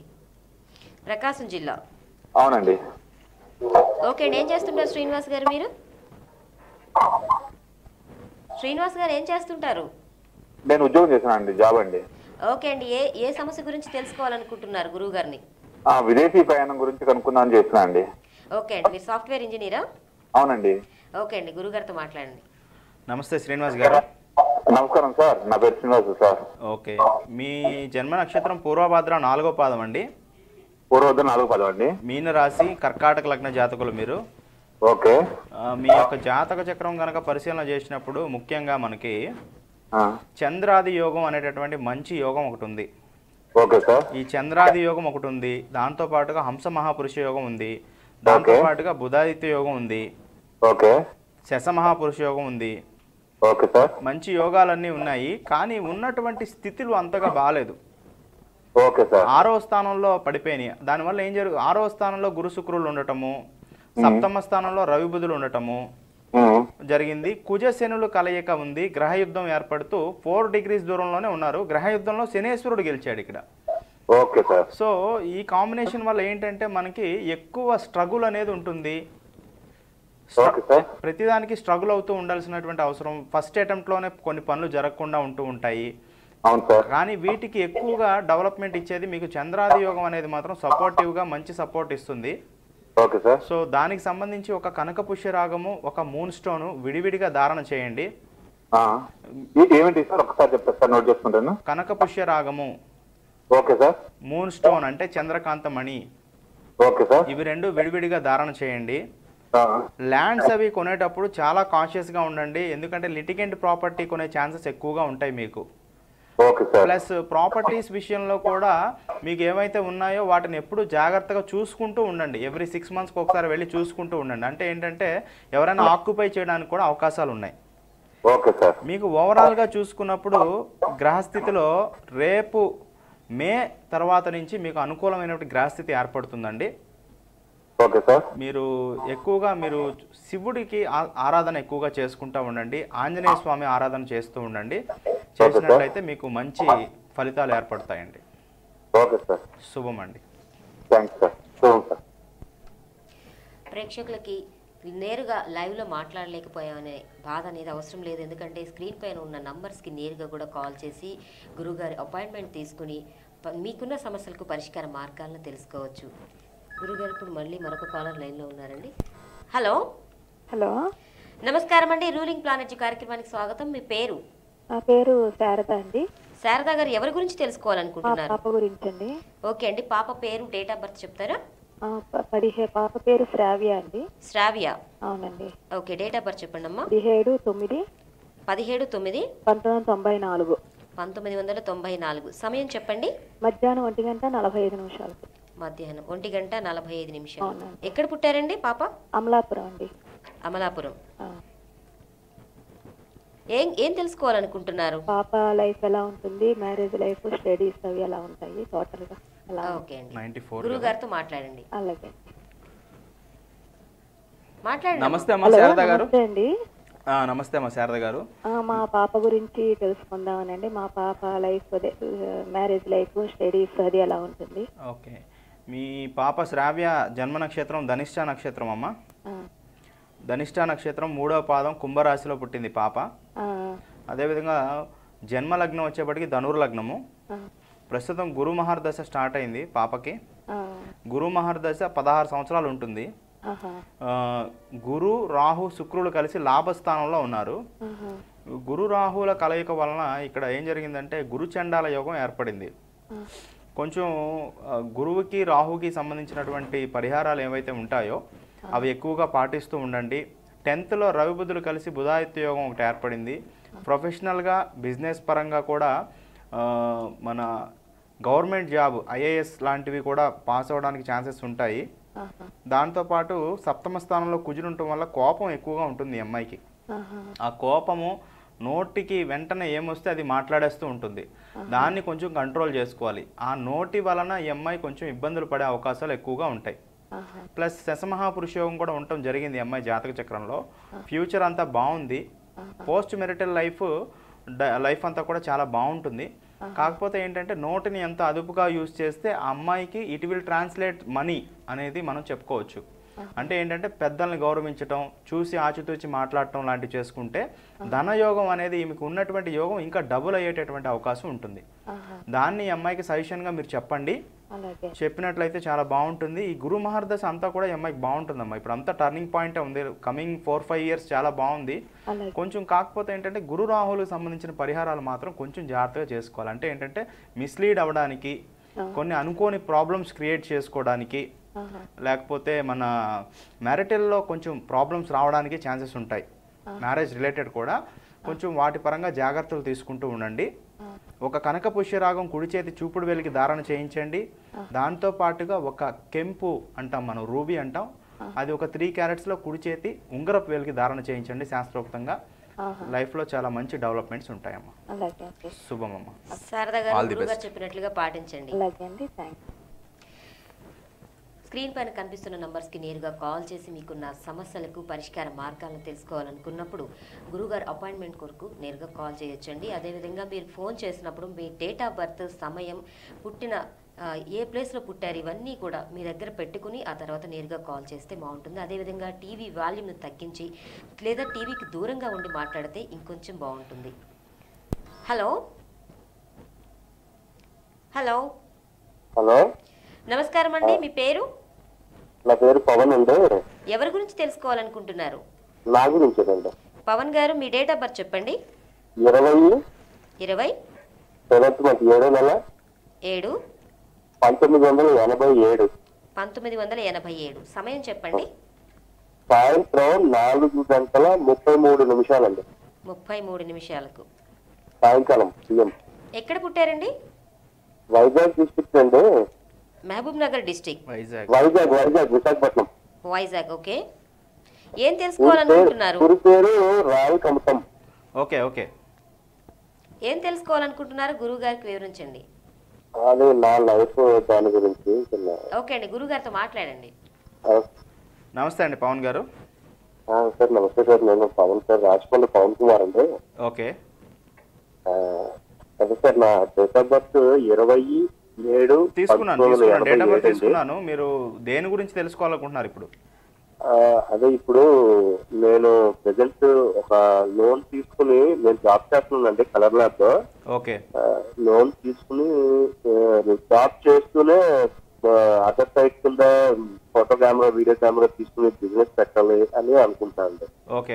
ప్రకాశం జిల్లా అవునండి ఓకే అండి ఏం చేస్తుంటారు శ్రీనివాస్ గారు మీరు శ్రీనివాస్ గారు ఏం చేస్తుంటారు నేను ఉద్యోగం చేశాను అండి జాబ్ అండి ఓకే అండి ఏ ఏ సమస్య గురించి తెలుసుకోవాలనుకుంటున్నారు గురువు గారిని ఆ, విదేశీ ప్రయాణం గురించి కనుక్కుందామని చేస్తున్నా అండి ఓకే అండి మీరు సాఫ్ట్వేర్ ఇంజనీరా అవునండి ఓకే అండి గురుగారితో మాట్లాడండి నమస్తే శ్రీనివాస్ గారు నమస్కారం సార్ నా పేరు శ్రీనివాస్ సార్ ఓకే మీ జన్మ నక్షత్రం పూర్వభాద్ర నాలుగో పాదం అండి పూర్వోదయం నాలుగు పదం అండి మీన రాశి కర్కాటక లగ్న జాతకులు మీరు ఓకే ఆ, మీ యొక్క జాతక చక్రం కనుక పరిశీలన చేసినప్పుడు ముఖ్యంగా మనకి ఆ, చంద్రాది యోగం అనేటటువంటి మంచి యోగం ఒకటి ఉంది ఓకే సార్ ఈ చంద్రాది యోగం ఒకటి ఉంది దాంతో పాటుగా హంస మహాపురుష యోగం ఉంది దాంతో Okay. పాటుగా బుధాదిత్య యోగం ఉంది ఓకే శశ మహాపురుష యోగం ఉంది ఓకే సార్ మంచి యోగాలన్నీ ఉన్నాయి కానీ ఉన్నటువంటి స్థితులు అంతగా బాగాలేదు ఓకే సార్ ఆరో స్థానంలో పడిపోయినాయి దానివల్ల ఏం జరుగు ఆరో స్థానంలో గురు శుక్రులు ఉండటము సప్తమ స్థానంలో రవి బుధులు ఉండటము ఉమ్, జరిగింది కుజ శనులు కలయిక ఉంది గ్రహయుద్ధం ఏర్పడుతూ ఫోర్ డిగ్రీస్ దూరంలోనే ఉన్నారు గ్రహయుద్ధంలో శనేశ్వరుడు గెలిచాడు ఇక్కడ ఓకే సార్ సో ఈ కాంబినేషన్ వల్ల ఏంటంటే మనకి ఎక్కువ స్ట్రగుల్ అనేది ఉంటుంది స్ట్ర- ఓకే సార్ ప్రతిదానికి స్ట్రగుల్ అవుతూ ఉండాల్సినటువంటి అవసరం ఫస్ట్ అటెంప్ట్లోనే కొన్ని పనులు జరగకుండా ఉంటూ ఉంటాయి అవును సార్ కానీ వీటికి ఎక్కువగా డెవలప్మెంట్ ఇచ్చేది మీకు చంద్రాది యోగం అనేది మాత్రం సపోర్టివ్గా మంచి సపోర్ట్ ఇస్తుంది ఓకే సార్ సో దానికి సంబంధించి ఒక కనక పుష్యరాగము ఒక మూన్ స్టోను విడివిడిగా ధారణ చేయండి ఆ, ఈ- ఏమిటి సార్ ఒకసారి చెప్తారు సార్ నోట్ చేసుకుంటాను కనక పుష్యరాగము ఓకే సార్ మూన్ స్టోన్ అంటే చంద్రకాంత మణి ఓకే సార్ ఇవి రెండు విడివిడిగా ధారణ చేయండి ఆ, ల్యాండ్స్ అవి కొనేటప్పుడు చాలా కాన్షియస్గా ఉండండి ఎందుకంటే లిటిగెంట్ ప్రాపర్టీ కొనే ఛాన్సెస్ ఎక్కువగా ఉంటాయి మీకు ఓకే సార్ ప్లస్ ప్రాపర్టీస్ విషయంలో కూడా మీకు ఏమైతే ఉన్నాయో వాటిని ఎప్పుడు జాగ్రత్తగా చూసుకుంటూ ఉండండి ఎవ్రీ సిక్స్ మంత్స్కి ఒకసారి వెళ్ళి చూసుకుంటూ ఉండండి అంటే ఏంటంటే ఎవరైనా ఆక్యుపై చేయడానికి కూడా అవకాశాలు ఉన్నాయి ఓకే సార్ మీకు ఓవరాల్గా చూసుకున్నప్పుడు గ్రహస్థితిలో రేపు మే తర్వాత నుంచి మీకు అనుకూలమైనటువంటి గ్రహస్థితి ఏర్పడుతుందండి ఓకే సార్ మీరు ఎక్కువగా మీరు శివుడికి ఆ- ఆరాధన ఎక్కువగా చేసుకుంటూ ఉండండి ఆంజనేయ స్వామి ఆరాధన చేస్తూ ఉండండి చేసినట్లయితే మీకు మంచి ఫలితాలు ఏర్పడతాయండి ఓకే సార్ శుభం అండి థ్యాంక్స్ సార్ శుభం సార్ ప్రేక్షకులకి నేరుగా లైవ్లో మాట్లాడలేకపోయామనే బాధ అనేది అవసరం లేదు ఎందుకంటే స్క్రీన్ పైన ఉన్న నంబర్స్కి నేరుగా కూడా కాల్ చేసి గురుగారి అపాయింట్మెంట్ తీసుకుని ప- మీకున్న సమస్యలకు పరిష్కార మార్గాలను తెలుసుకోవచ్చు గురుగారు ఇప్పుడు మళ్ళీ మరొక కాలర్ లైన్లో ఉన్నారండి హలో హలో నమస్కారం అండి రూలింగ్ ప్లానెట్ కార్యక్రమానికి స్వాగతం మీ పేరు నా పేరు శారద అండి శారదా గారు ఎవరి గురించి మా తెలుసుకోవాలనుకుంటున్నారు పాప గురించి అండి ఓకే అండి పాప పేరు డేట్ ఆఫ్ బర్త్ చెప్తారా ఆ, ప- పదిహే పాప పేరు శ్రావ్య అండి శ్రావ్య అవునండి ఓకే డేట్ ఆఫ్ బర్త్ చెప్పండి అమ్మా పదిహేడు తొమ్మిది పదిహేడు తొమ్మిది పంతొమ్మిది వందల తొంభై నాలుగు పంతొమ్మిది వందల తొంభై నాలుగు సమయం చెప్పండి మధ్యాహ్నం ఒంటి గంట నలభై ఐదు నిమిషాలు మధ్యాహ్నం ఒంటి గంట నలభై ఐదు నిమిషాలు అవునండి. ఎక్కడ పుట్టారండి పాప అమలాపురం అండి అమలాపురం ఆ, ఏం ఏం తెలుసుకోవాలనుకుంటున్నారు పాప లైఫ్ ఎలా ఉంటుంది మ్యారేజ్ లైఫ్ స్టడీస్ అవి ఎలా ఉంటాయి టోటల్ గా ఎలా ఓకే అండి నైంటీ ఫోర్ గురువు గారితో మాట్లాడండి అలాగే మాట్లాడండి నమస్తే అమ్మ హలో శారద గారు నమస్తే అండి ఆ, నమస్తే అమ్మ శారద గారు ఆ, మా పాప గురించి తెలుసుకుందామనండి మా పాప లైఫ్ అదే మ్యారేజ్ లైఫ్ స్టడీస్ అది ఎలా ఉంటుంది ఓకే మీ పాప శ్రావ్య జన్మ నక్షత్రం ధనిష్ట నక్షత్రం అమ్మ ఆ, ధనిష్ట నక్షత్రం మూడవ పాదం కుంభరాశిలో పుట్టింది పాప ఆ, అదేవిధంగా జన్మ లగ్నం వచ్చేప్పటికి ధనుర్ లగ్నము ఆ, ప్రస్తుతం గురు మహర్దశ స్టార్ట్ అయింది పాపకి ఆ, గురు మహర్దశ పదహారు సంవత్సరాలు ఉంటుంది ఆహా, ఆ, గురు రాహు శుక్రులు కలిసి లాభస్థానంలో ఉన్నారు ఆహా, గురు రాహుల కలయిక వలన ఇక్కడ ఏం జరిగిందంటే గురు చండాల యోగం ఏర్పడింది ఆ, కొంచెం ఆ, గురువుకి రాహుకి సంబంధించినటువంటి పరిహారాలు ఏవైతే ఉంటాయో అవి ఎక్కువగా పాటిస్తూ ఉండండి టెన్త్లో రవి బుధులు కలిసి బుధాదిత్య యోగం ఒకటి ఏర్పడింది ప్రొఫెషనల్గా బిజినెస్ పరంగా కూడా ఆ, మన గవర్నమెంట్ జాబ్ ఐఏఎస్ లాంటివి కూడా పాస్ అవ్వడానికి ఛాన్సెస్ ఉంటాయి ఆహా, దాంతోపాటు సప్తమ స్థానంలో కుజులు ఉండటం వల్ల కోపం ఎక్కువగా ఉంటుంది ఈ అమ్మాయికి ఆహా, ఆ కోపము నోటికి వెంటనే ఏమొస్తే అది మాట్లాడేస్తూ ఉంటుంది దాన్ని కొంచెం కంట్రోల్ చేసుకోవాలి ఆ నోటి వలన ఈ అమ్మాయి కొంచెం ఇబ్బందులు పడే అవకాశాలు ఎక్కువగా ఉంటాయి ఆహా, ప్లస్ శశమహాపురుషయోగం కూడా ఉండటం జరిగింది ఈ అమ్మాయి జాతక చక్రంలో ఫ్యూచర్ అంతా బాగుంది పోస్ట్ మెరిటల్ లైఫ్ లైఫ్ అంతా కూడా చాలా బాగుంటుంది కాకపోతే ఏంటంటే నోటిని ఎంత అదుపుగా యూజ్ చేస్తే ఆ అమ్మాయికి ఇట్ విల్ ట్రాన్స్లేట్ మనీ అనేది మనం చెప్పుకోవచ్చు అంటే ఏంటంటే పెద్దల్ని గౌరవించటం చూసి ఆచితూచి మాట్లాడటం లాంటివి చేసుకుంటే ధనయోగం అనేది ఈమెకు ఉన్నటువంటి యోగం ఇంకా డబుల్ అయ్యేటటువంటి అవకాశం ఉంటుంది ఆహా. దాన్ని ఈ అమ్మాయికి సజెషన్గా మీరు చెప్పండి అలాగే చెప్పినట్లయితే చాలా బాగుంటుంది ఈ గురు మహర్దశ అంతా కూడా ఈ అమ్మాయికి బాగుంటుందమ్మా ఇప్పుడు అంతా టర్నింగ్ పాయింట్ ఉంది కమింగ్ ఫోర్ ఫైవ్ ఇయర్స్ చాలా బాగుంది అలాగే కొంచెం కాకపోతే ఏంటంటే గురు రాహులకు సంబంధించిన పరిహారాలు మాత్రం కొంచెం జాగ్రత్తగా చేసుకోవాలి అంటే ఏంటంటే మిస్లీడ్ అవ్వడానికి కొన్ని అనుకోని ప్రాబ్లమ్స్ క్రియేట్ చేసుకోవడానికి ఆహా. లేకపోతే మన మ్యారిటల్లో కొంచెం ప్రాబ్లమ్స్ రావడానికి ఛాన్సెస్ ఉంటాయి మ్యారేజ్ రిలేటెడ్ కూడా కొంచెం వాటి పరంగా జాగ్రత్తలు తీసుకుంటూ ఉండండి ఒక కనక పుష్యరాగం కుడి చేతి చూపుడు వెలికి ధారణ చేయించండి దాంతో పాటుగా ఒక కెంపు అంటాం మనం రూబీ అంటాం అది ఒక త్రీ క్యారెట్స్లో కుడి చేతి ఉంగరపు వేలికి ధారణ చేయించండి శాస్త్రోక్తంగా ఆహా. లైఫ్లో చాలా మంచి డెవలప్మెంట్స్ ఉంటాయమ్మా అలాగే ఓకే శుభమమ్మ శారదా All గారు the గురుగారు best. చెప్పినట్లుగా పాటించండి అలాగే అండి థ్యాంక్స్ స్క్రీన్ పైన కనిపిస్తున్న నంబర్స్కి నేరుగా కాల్ చేసి మీకున్న సమస్యలకు పరిష్కార మార్గాలను తెలుసుకోవాలనుకున్నప్పుడు గురుగారు అపాయింట్మెంట్ కొరకు నేరుగా కాల్ చేయొచ్చండి అదేవిధంగా మీరు ఫోన్ చేసినప్పుడు మీ డేట్ ఆఫ్ బర్త్ సమయం పుట్టిన ఆ, ఏ ప్లేస్లో పుట్టారు ఇవన్నీ కూడా మీ దగ్గర పెట్టుకుని ఆ తర్వాత నేరుగా కాల్ చేస్తే బాగుంటుంది అదేవిధంగా టీవీ వాల్యూమ్ను తగ్గించి లేదా టీవీకి దూరంగా ఉండి మాట్లాడితే ఇంకొంచెం బాగుంటుంది హలో హలో హలో నమస్కారం అండి మీ పేరు నా పేరు పవన్ అండి ఎవరి గురించి తెలుసుకోవాలనుకుంటున్నారు నా గురించేనండి పవన్ గారు మీ డేట్ ఆఫ్ బర్త్ చెప్పండి ఇరవై ఇరవై సెవెంత్ మంత్ ఏడో నెల ఏడు పంతొమ్మిది వందల ఎనభై ఏడు పంతొమ్మిది వందల ఎనభై ఏడు సమయం చెప్పండి సాయంత్రం నాలుగు గంటల ముప్పై మూడు నిమిషాలండి ముప్పై మూడు నిమిషాలకు సాయంకాలం సీఎం ఎక్కడ పుట్టారండి వైజాగ్ డిస్ట్రిక్ట్ అండి Mahbubnagar district Vizag Vizag Vizag Visakhapatnam Vizag okay ఏం ఊరి పేరు తెలుసుకోవాలనుకుంటున్నారు ఊరి పేరు రాయి కమతం ఓకే ఓకే ఏం తెలుసుకోవాలనుకుంటున్నారు గురువు గారికి వివరించండి అది నా లైఫ్ దాని గురించి చిన్న ఓకే అండి గురువు గారితో మాట్లాడండి ఆ, నమస్తే అండి పవన్ గారు ఆ, సార్ నమస్తే సార్ నేను పవన్ సార్ రాజపల్లి పవన్ కుమార్ అండి ఓకే ఆ, అదే సార్ నా డేట్ ఆఫ్ బర్త్ ఇరవై ఏడు తీసుకున్నాను పంతొమ్మిది వందల తీసుకున్నాను డేట్ ఆఫ్ ఎనభై బర్త్ ఏడు అండి. తీసుకున్నాను మీరు దేని గురించి తెలుసుకోవాలనుకుంటున్నారు ఇప్పుడు ఆ, అదే ఇప్పుడు నేను ప్రెసెంట్ ఒక లోన్ తీసుకుని నేను జాబ్ చేస్తున్నానండి కలర్ ల్యాబ్ లో ఓకే లోన్ తీసుకుని ఆ, జాబ్ చేస్తూనే అదర్ సైడ్ కింద ఫోటో కెమెరా వీడియో కెమెరా తీసుకుని బిజినెస్ పెట్టాలి అని అనుకుంటానండి ఓకే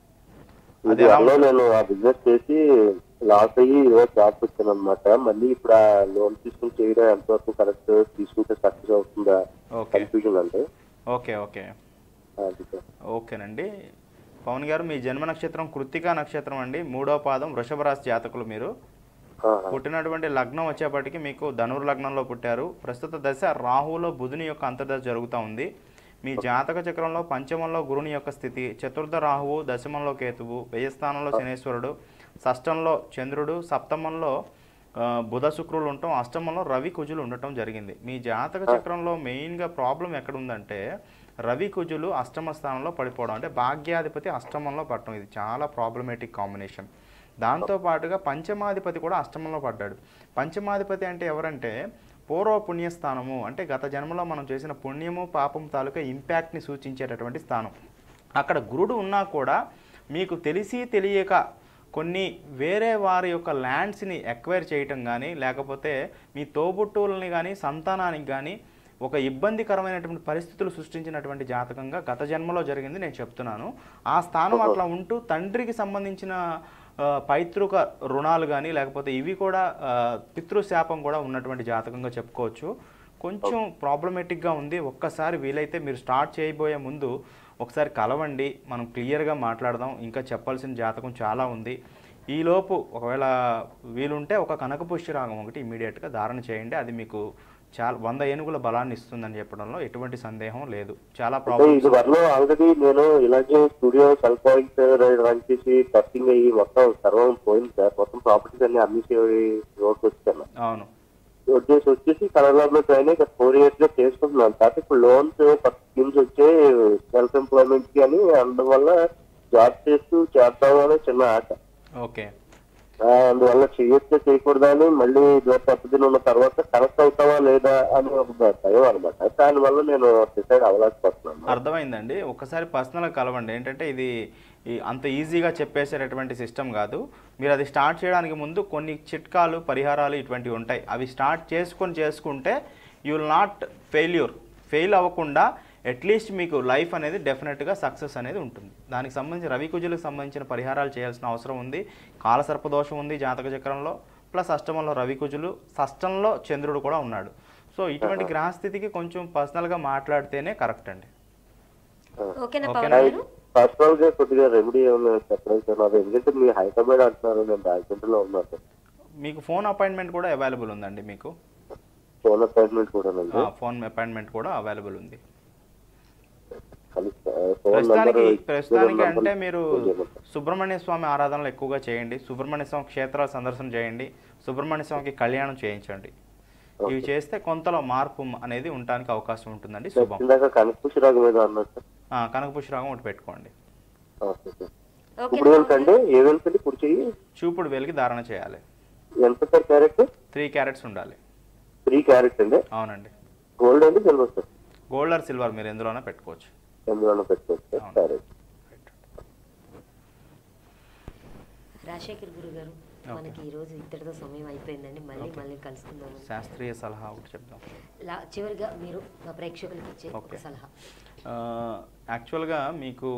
అది ఇది ఎలా అందులో నేను ఆ బిజినెస్ చేసి లాస్ అయ్యి ఈరోజు జాబ్ వచ్చాను అనమాట మళ్ళీ ఇప్పుడు ఆ లోన్ తీసుకుని చేయడం ఎంతవరకు కరెక్ట్ తీసుకుంటే సక్సెస్ అవుతుందా ఓకే కన్ఫ్యూజన్ అండి ఓకే ఓకే అది సార్. ఓకేనండి పవన్ గారు మీ జన్మ నక్షత్రం కృత్తికా నక్షత్రం అండి మూడో పాదం వృషభ రాశి జాతకులు మీరు ఆ, పుట్టినటువంటి లగ్నం వచ్చేప్పటికి మీకు ధనుర్ లగ్నంలో పుట్టారు ప్రస్తుత దశ రాహులో బుధుని యొక్క అంతర్దశ జరుగుతూ ఉంది మీ జాతక చక్రంలో పంచమంలో గురుని యొక్క స్థితి చతుర్థ రాహువు దశమంలో కేతువు వ్యయ స్థానంలో శనేశ్వరుడు షష్టంలో చంద్రుడు సప్తమంలో ఆ, బుధ శుక్రులు ఉండటం అష్టమంలో రవి కుజులు ఉండటం జరిగింది మీ జాతక చక్రంలో మెయిన్గా ప్రాబ్లం ఎక్కడ ఉందంటే రవి కుజులు అష్టమ స్థానంలో పడిపోవడం అంటే భాగ్యాధిపతి అష్టమంలో పడటం ఇది చాలా ప్రాబ్లమేటిక్ కాంబినేషన్ దాంతో పాటుగా పంచమాధిపతి కూడా అష్టమంలో పడ్డాడు పంచమాధిపతి అంటే ఎవరంటే పూర్వ పుణ్యస్థానము అంటే గత జన్మలో మనం చేసిన పుణ్యము పాపం తాలూకా ఇంపాక్ట్ని సూచించేటటువంటి స్థానం అక్కడ గురుడు ఉన్నా కూడా మీకు తెలిసి తెలియక కొన్ని వేరే వారి యొక్క ల్యాండ్స్ని ఎక్వైర్ చేయటం కానీ లేకపోతే మీ తోబుట్టువులని కానీ సంతానానికి కానీ ఒక ఇబ్బందికరమైనటువంటి పరిస్థితులు సృష్టించినటువంటి జాతకంగా గత జన్మలో జరిగింది నేను చెప్తున్నాను ఆ స్థానం అట్లా ఉంటూ తండ్రికి సంబంధించిన ఆ, పైతృక రుణాలు కానీ లేకపోతే ఇవి కూడా ఆ, పితృశాపం కూడా ఉన్నటువంటి జాతకంగా చెప్పుకోవచ్చు కొంచెం ప్రాబ్లమేటిక్గా ఉంది ఒక్కసారి వీలైతే మీరు స్టార్ట్ చేయబోయే ముందు ఒకసారి కలవండి మనం క్లియర్గా మాట్లాడదాం ఇంకా చెప్పాల్సిన జాతకం చాలా ఉంది ఈలోపు ఒకవేళ వీలుంటే ఒక కనకపుష్టి రాగం ఒకటి ఇమీడియట్గా ధారణ చేయండి అది మీకు చాలా వంద ఏనుగుల బలాన్ని ఇస్తుందని చెప్పడంలో ఎటువంటి సందేహం లేదు చాలా అంటే ప్రాబ్లమ్స్ ఇది వరలో ఆల్రెడీ నేను ఇలాగే స్టూడియో సెల్ పాయింట్ రన్ చేసి టెస్టింగ్ అయ్యి మొత్తం సర్వం పోయింది సార్ మొత్తం ప్రాపర్టీస్ అన్ని అమ్మేసి రోడ్కి వచ్చాను అవును వచ్చేసి వచ్చేసి కలర్ ల్యాబ్ లో జాయిన్ అయ్యి ఫోర్ ఇయర్స్ లో చేసుకుంటున్నాను తర్వాత ఇప్పుడు లోన్స్ కొత్త స్కీమ్స్ వచ్చే సెల్ఫ్ ఎంప్లాయ్మెంట్ కి అని అందువల్ల జాబ్ చేస్తూ చేద్దాం అనే చిన్న ఆశ ఓకే ఆ, అందువల్ల చేయొచ్చా చేయకూడదా అని మళ్ళీ పద్ధతిలో ఉన్న తర్వాత కనెక్ట్ అవుతావా లేదా అని ఒక భయం అనమాట దానివల్ల నేను డిసైడ్ అవ్వలేకపోతున్నాను అర్థమైందండి ఒకసారి పర్సనల్గా కలవండి ఏంటంటే ఇది ఈ అంత ఈజీగా చెప్పేసేటటువంటి సిస్టమ్ కాదు మీరు అది స్టార్ట్ చేయడానికి ముందు కొన్ని చిట్కాలు పరిహారాలు ఇటువంటివి ఉంటాయి అవి స్టార్ట్ చేసుకొని చేసుకుంటే you will not failure fail అవ్వకుండా అట్లీస్ట్ మీకు లైఫ్ అనేది డెఫినెట్గా సక్సెస్ అనేది ఉంటుంది దానికి సంబంధించి రవి కుజులకు సంబంధించిన పరిహారాలు చేయాల్సిన అవసరం ఉంది కాలసర్పదోషం ఉంది జాతక చక్రంలో ప్లస్ అష్టమంలో రవి కుజులు షష్టంలో చంద్రుడు కూడా ఉన్నాడు సో ఇటువంటి గ్రహస్థితికి కొంచెం పర్సనల్గా మాట్లాడితేనే కరెక్ట్ అండి ఓకేనా ఓకేనా? పవన్ గారు పర్సనల్ గా కొద్దిగా రెమెడీ ఏమైనా చెప్పడం సార్ నాకు ఎందుకంటే మీ హైదరాబాద్ అంటున్నారు నేను రాజమండ్రిలో ఉన్నాను సార్ మీకు ఫోన్ అపాయింట్మెంట్ కూడా అవైలబుల్ ఉందండి మీకు ఫోన్ అపాయింట్మెంట్ కూడా ఉంది ఫోన్ అపాయింట్మెంట్ కూడా అవైలబుల్ ఉంది ఫోన్ ప్రస్తుతానికి నంబర్ ప్రస్తుతానికి అంటే మీరు సుబ్రహ్మణ్య స్వామి ఆరాధనలు ఎక్కువగా చేయండి సుబ్రహ్మణ్య స్వామి క్షేత్రాల సందర్శన చేయండి సుబ్రహ్మణ్య స్వామికి కళ్యాణం చేయించండి ఇవి చేస్తే కొంతలో మార్పు అనేది ఉండడానికి అవకాశం ఉంటుందండి శుభం ఇందాక కనకపుషి రాగం మీద అన్నారు సార్ ఆ, కనకపుష్పరాగం ఒకటి పెట్టుకోండి ఓకే సార్ ఓకే ఇప్పుడు ఏంటంటే ఏమేంటండి ఇప్పుడు చెయ్యి చూపుడు వేలికి ధారణ చేయాలి ఎంత సార్ క్యారెట్ త్రీ క్యారెట్స్ ఉండాలి త్రీ క్యారెట్ అండి అవునండి గోల్డ్ అండి silver sir gold or silver మీరు ఎందులోనే పెట్టుకోవచ్చు ఎందులోనే పెట్టుకోవచ్చు సార్ అవును. సరే రాజశేఖర్ గురు గారు మనకి ఈ రోజు ఇద్దరితో సమయం అయిపోయిందండి మళ్ళీ మళ్ళీ కలుసుకుందాము శాస్త్రీయ సలహా ఒకటి చెప్దాం లా చివరిగా మీరు మా ప్రేక్షకులకి ఇచ్చే ఒక ఓకే. సలహా ఆ, యాక్చువల్గా మీకు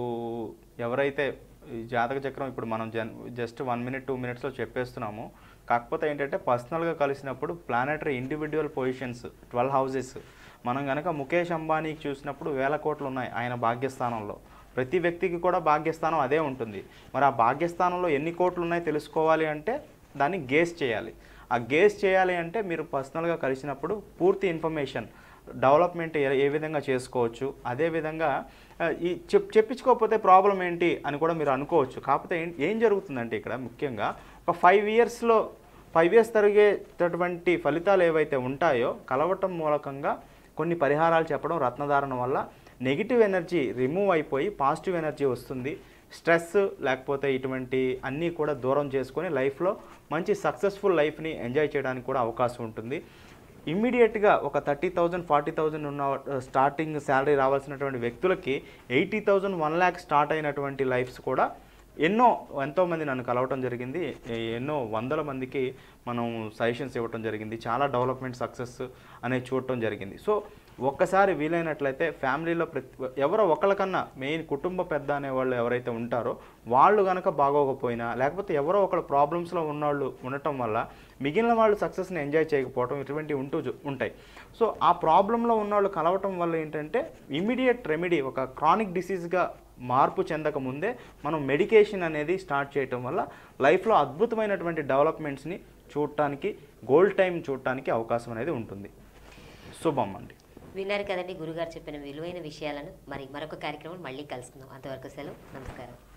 ఎవరైతే ఈ జాతక చక్రం ఇప్పుడు మనం జన్ జస్ట్ వన్ మినిట్ టూ మినిట్స్లో చెప్పేస్తున్నాము కాకపోతే ఏంటంటే పర్సనల్గా కలిసినప్పుడు planetary individual positions twelve houses మనం కనుక ముఖేష్ అంబానీకి చూసినప్పుడు వేల కోట్లు ఉన్నాయి ఆయన భాగ్యస్థానంలో ప్రతి వ్యక్తికి కూడా భాగ్యస్థానం అదే ఉంటుంది మరి ఆ భాగ్యస్థానంలో ఎన్ని కోట్లు ఉన్నాయో తెలుసుకోవాలి అంటే దాన్ని గేస్ చేయాలి ఆ గేస్ చేయాలి అంటే మీరు పర్సనల్గా కలిసినప్పుడు పూర్తి ఇన్ఫర్మేషన్ డెవలప్మెంట్ ఏ ఏ విధంగా చేసుకోవచ్చు అదేవిధంగా ఆ, ఈ చెప్ చెప్పించుకోకపోతే ప్రాబ్లం ఏంటి అని కూడా మీరు అనుకోవచ్చు కాకపోతే ఏం ఏం జరుగుతుందంటే ఇక్కడ ముఖ్యంగా ఒక ఫైవ్ ఇయర్స్లో ఫైవ్ ఇయర్స్ జరిగేటటువంటి ఫలితాలు ఏవైతే ఉంటాయో కలవటం మూలకంగా కొన్ని పరిహారాలు చెప్పడం రత్నధారణ వల్ల నెగిటివ్ ఎనర్జీ రిమూవ్ అయిపోయి పాజిటివ్ ఎనర్జీ వస్తుంది స్ట్రెస్ లేకపోతే ఇటువంటి అన్నీ కూడా దూరం చేసుకొని లైఫ్లో మంచి సక్సెస్ఫుల్ లైఫ్ని ఎంజాయ్ చేయడానికి కూడా అవకాశం ఉంటుంది ఇమ్మీడియట్గా ఒక థర్టీ థౌజండ్ ఫార్టీ థౌజండ్ ఉన్న స్టార్టింగ్ శాలరీ రావాల్సినటువంటి వ్యక్తులకి eighty thousand one lakh start అయినటువంటి లైఫ్స్ కూడా ఎన్నో ఎంతోమంది నన్ను కలవటం జరిగింది ఎ- ఎన్నో వందల మందికి మనం సజెషన్స్ ఇవ్వటం జరిగింది చాలా డెవలప్మెంట్ సక్సెస్ అనేది చూడటం జరిగింది సో ఒక్కసారి వీలైనట్లయితే ఫ్యామిలీలో ప్రతి ఎవరో ఒకళ్ళకన్నా మెయిన్ కుటుంబ పెద్ద అనే వాళ్ళు ఎవరైతే ఉంటారో వాళ్ళు కనుక బాగోకపోయినా లేకపోతే ఎవరో ఒకళ్ళ ప్రాబ్లమ్స్లో ఉన్నవాళ్ళు ఉండటం వల్ల మిగిలిన వాళ్ళు సక్సెస్ని ఎంజాయ్ చేయకపోవడం ఇటువంటివి ఉంటూ జు- ఉంటాయి సో ఆ ప్రాబ్లంలో ఉన్నవాళ్ళు కలవటం వల్ల ఏంటంటే ఇమీడియట్ రెమెడీ ఒక క్రానిక్ డిసీజ్గా మార్పు చెందక ముందే మనం మెడికేషన్ అనేది స్టార్ట్ చేయటం వల్ల లైఫ్లో అద్భుతమైనటువంటి డెవలప్మెంట్స్ని చూడటానికి గోల్డ్ టైం చూడటానికి అవకాశం అనేది ఉంటుంది శుభం అండి విన్నారు కదండి గురుగారు చెప్పిన విలువైన విషయాలను మరి మరొక కార్యక్రమం మళ్ళీ కలుసుకుందాం అంతవరకు సెలవు నమస్కారం